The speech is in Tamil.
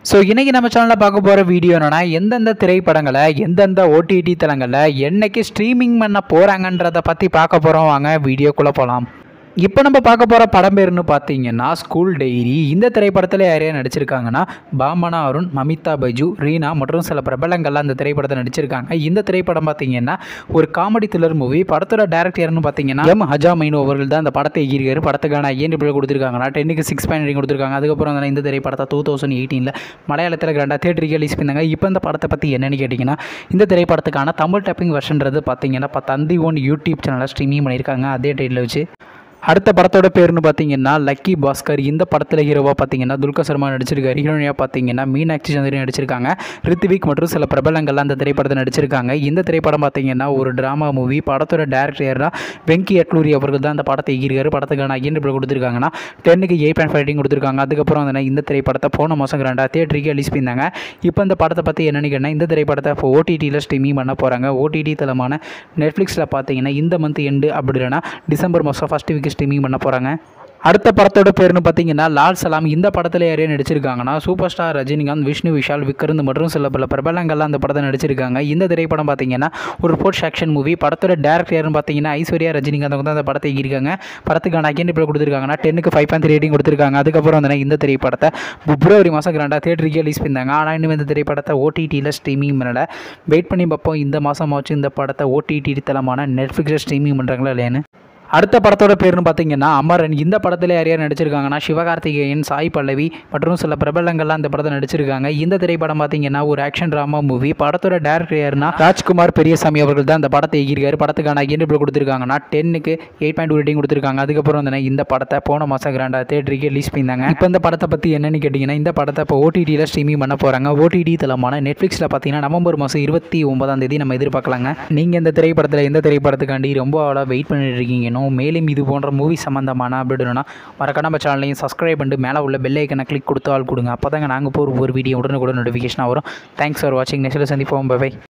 ஸோ இன்றைக்கி நம்ம சேனலில் பார்க்க போகிற வீடியோ என்னன்னா எந்தெந்த திரைப்படங்களை எந்தெந்த ஓடிடி தளங்களில் என்னைக்கு ஸ்ட்ரீமிங் பண்ண போகிறாங்கன்றதை பற்றி பார்க்க போகிறோம் வாங்க வீடியோக்குள்ளே போகலாம் இப்போ நம்ம பார்க்க போகிற படம் பேருன்னு பார்த்தீங்கன்னா ஸ்கூல் டைரி இந்த திரைப்படத்தில் யார் யார் நடிச்சிருக்காங்கன்னா பாமனா அருண் மமிதா பைஜு ரீனா மற்றும் சில பிரபலங்கள்லாம் இந்த திரைப்படத்தை நடிச்சிருக்காங்க இந்த திரைப்படம் பார்த்தீங்கன்னா ஒரு காமெடி த்ரில்லர் மூவி படத்தோட டேரக்டர் யாருன்னு பார்த்தீங்கன்னா எம் ஹஜா மைனு அவர்கள் தான் அந்த படத்தை எகிரிக்காரு படத்துக்கான ஐஎன் இப்படி கொடுத்துருக்காங்கன்னா டென்னுக்கு சிக்ஸ் பாயிண்ட் ரேட்டிங் கொடுத்துருக்காங்க அதுக்கப்புறம் வந்து இந்த திரைப்படத்தை டூ தௌசண்ட் எயிட்டீனில் மலையாளத்தில் கிராண்டாக தேட்டருக்கு ரிலீஸ் பண்ணாங்க இப்போ இந்த படத்தை பற்றி என்னென்னு கேட்டிங்கன்னா இந்த திரைப்படத்துக்கான தமிழ் டப்பிங் வெர்ஷன்றது பார்த்தீங்கன்னா இப்போ தந்தி ஒன் யூடியூப் சேனலில் ஸ்ட்ரீமிங் பண்ணியிருக்காங்க அதே டைட்டில் வச்சு அடுத்த படத்தோட பேர்னு பார்த்தீங்கன்னா லக்கி பாஸ்கர் இந்த படத்தில் ஹீரோவாக பார்த்தீங்கன்னா துல்கர் சர்மா நடிச்சிருக்காரு ஹீரோனியாக பார்த்தீங்கன்னா மீனாட்சி சந்திரன் நடிச்சிருக்காங்க ரித்விக் மற்றும் சில பிரபலங்கள்லாம் அந்த திரைப்படத்தை நடிச்சிருக்காங்க இந்த திரைப்படம் பார்த்தீங்கன்னா ஒரு ட்ராமா மூவி படத்தோட டேரக்டர் யாருன்னா வெங்கி அட்லூரி அவர்கள் தான் அந்த படத்தை ஈகிருக்காரு படத்துக்கான ஐயன் இப்போ கொடுத்துருக்காங்கன்னா டென்னுக்கு எயிட் பாயிண்ட் ஃபைவ் கொடுத்துருக்காங்க அதுக்கப்புறம் வந்து இந்த திரைப்படத்தை போன மாதம் ரெண்டா தேட்டருக்கு ரிலீஸ் பண்ணியிருந்தாங்க இப்போ இந்த படத்தை பற்றி என்னென்னு கேட்டால் இந்த திரைப்படத்தை இப்போ ஓடிடியில் ஸ்ட்ரீமிங் பண்ண போகிறாங்க ஓடிடி தளமான நெட்ஃப்ளிக்ஸில் பார்த்தீங்கன்னா இந்த மந்த் எண்டு அப்படி இல்லைன்னா டிசம்பர் மாதம் ஃபஸ்ட் வீக் ஸ்ட்ரீமிங் பண்ண போகிறாங்க அடுத்த படத்தோட பேர்னு பார்த்தீங்கன்னா லால் சலாம் இந்த படத்தில் யாரையும் நடிச்சிருக்காங்கன்னா சூப்பர் ஸ்டார் ரஜினிகாந்த் விஷ்ணு விஷால் விக்ரந்த் மற்றும் சில பல பிரபலங்கள்லாம் அந்த படத்தை நடிச்சிருக்காங்க இந்த திரைப்படம் பார்த்தீங்கன்னா ஒரு ரிப்போர்ட் ஆக்ஷன் மூவி படத்தோட டேரக்டர் யாருன்னு பார்த்தீங்கன்னா ஐஸ்வர்யா ரஜினிகாந்த் வந்து அந்த படத்தை இருக்காங்க படத்துக்கான அகைன் இப்போ கொடுத்துருக்காங்கன்னா டென்னுக்கு ஃபைவ் பாயிண்ட் ரேட்டிங் கொடுத்துருக்காங்க அதுக்கப்புறம் வந்து இந்த திரைப்படத்தை பிப்ரவரி மாதம் கிராண்டாக தேட்டருக்கு ரிலீஸ் பண்ணாங்க ஆனால் இன்னும் இந்த திரைப்படத்தை ஓடிடியில் ஸ்ட்ரீமிங் பண்ணல வெயிட் பண்ணி பார்ப்போம் இந்த மாதமாச்சும் இந்த படத்தை ஓடிடி தளமான நெட்ஃப்ளிக்ஸில் ஸ்ட்ரீமிங் பண்ணுறாங்களா இல்லையான்னு அடுத்த படத்தோட பேர்னு பார்த்தீங்கன்னா அமரன் இந்த படத்தில் யார் யார் நடிச்சிருக்காங்கன்னா சிவகார்த்திகேயன் சாய் பல்லவி மற்றும் சில பிரபலங்கள்லாம் இந்த படத்தை நடிச்சிருக்காங்க இந்த திரைப்படம் பார்த்தீங்கன்னா ஒரு ஆக்ஷன் ட்ராமா மூவி படத்தோட டேரக்டர் யாருன்னா ராஜ்குமார் பெரியசாமி அவர்கள் தான் அந்த படத்தை எகிருக்காரு படத்துக்கான ஐயன் இப்போ கொடுத்துருக்காங்கன்னா டென்னுக்கு எயிட் பாயிண்ட் ரேட்டிங் கொடுத்துருக்காங்க அதுக்கப்புறம் வந்து இந்த படத்தை போன மாதம் கிராண்டா தேட்டருக்கு ரிலீஸ் பண்ணியிருந்தாங்க இப்போ இந்த படத்தை பற்றி என்னென்னு கேட்டிங்கன்னா இந்த படத்தை இப்போ ஓடிடியில் ஸ்ட்ரீமிங் பண்ண போகிறாங்க ஓடிடி தளமான நெட்ஃப்ளிக்ஸில் பார்த்தீங்கன்னா நவம்பர் மாதம் இருபத்தி ஒன்பதாம் தேதி நம்ம எதிர்பார்க்கலாங்க நீங்கள் இந்த திரைப்படத்தில் எந்த திரைப்படத்துக்காண்டி ரொம்ப அவ்வளோ வெயிட் பண்ணிட்டு இருக்கீங்கன்னு மேலும் இது போன்ற மூவி சம்மந்தமான அப்படின்னா மறக்காம நம்ம சேனலையும் சப்ஸ்கிரைப் பண்ணிட்டு மேலே உள்ள பெல் ஐக்கனை கிளிக் கொடுத்து ஆள் கொடுங்க அப்போ தாங்க நாங்கள் போகிற ஒரு வீடியோ உடனே கூட நோட்டிஃபிகேஷனாக வரும் தேங்க்ஸ் ஃபார் வாட்சிங் நெக்ஸ்ட்டில் சந்திப்போம் பை